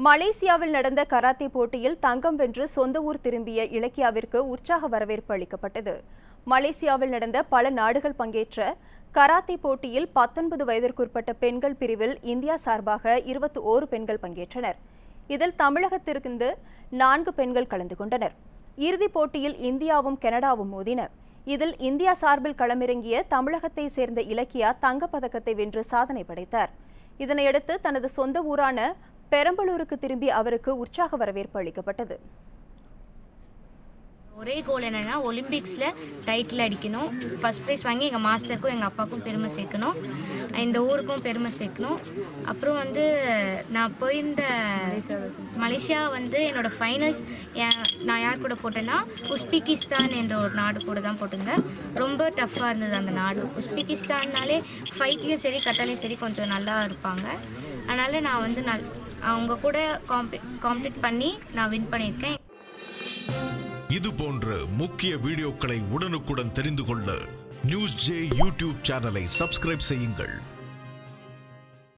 மலேசியாவில் நடந்த கராத்தே போட்டியில் தங்கம் வென்று சொந்த ஊர் திரும்பிய இலக்கியாவிற்கு உற்சாக வரவேற்பு அளிக்கப்பட்டது மலேசியாவில் நடந்த பல நாடுகள் பங்கேற்ற கராத்தே போட்டியில் பத்தொன்பது வயதிற்குட்பட்ட பெண்கள் பிரிவில் இந்தியா சார்பாக இருபத்தி ஓரு பெண்கள் பங்கேற்றனர் இதில் தமிழகத்திலிருந்து நான்கு பெண்கள் கலந்து கொண்டனர் இறுதிப் போட்டியில் இந்தியாவும் கனடாவும் மோதின இதில் இந்தியா சார்பில் களமிறங்கிய தமிழகத்தை சேர்ந்த இலக்கியா தங்கப்பதக்கத்தை வென்று சாதனை படைத்தார் இதனையடுத்து தனது சொந்த ஊரான பெரம்பலூருக்கு திரும்பி அவருக்கு உற்சாக வரவேற்பு அளிக்கப்பட்டது ஒரே கோல் என்னென்னா ஒலிம்பிக்ஸில் டைட்டில் அடிக்கணும் ஃபஸ்ட் ப்ரைஸ் வாங்கி எங்கள் மாஸ்டருக்கும் எங்கள் அப்பாவுக்கும் பெருமை சேர்க்கணும் இந்த ஊருக்கும் பெருமை சேர்க்கணும் அப்புறம் வந்து நான் போயிருந்த மலேசியா வந்து என்னோடய ஃபைனல்ஸ் நான் யார் கூட போட்டேன்னா உஸ்பெகிஸ்தான் என்ற ஒரு நாடு கூட தான் போட்டிருந்தேன் ரொம்ப டஃப்பாக இருந்தது அந்த நாடு உஸ்பெகிஸ்தான்னாலே ஃபைட்லேயும் சரி கட்டாலையும் சரி கொஞ்சம் நல்லா இருப்பாங்க அதனால் நான் வந்து நல் அவங்க கூட காம்பி காம்பீட் பண்ணி நான் வின் பண்ணியிருக்கேன் இது போன்ற முக்கிய வீடியோக்களை உடனுக்குடன் தெரிந்து கொள்ள நியூஸ் ஜே யூடியூப் சேனலை சப்ஸ்கிரைப் செய்யுங்கள்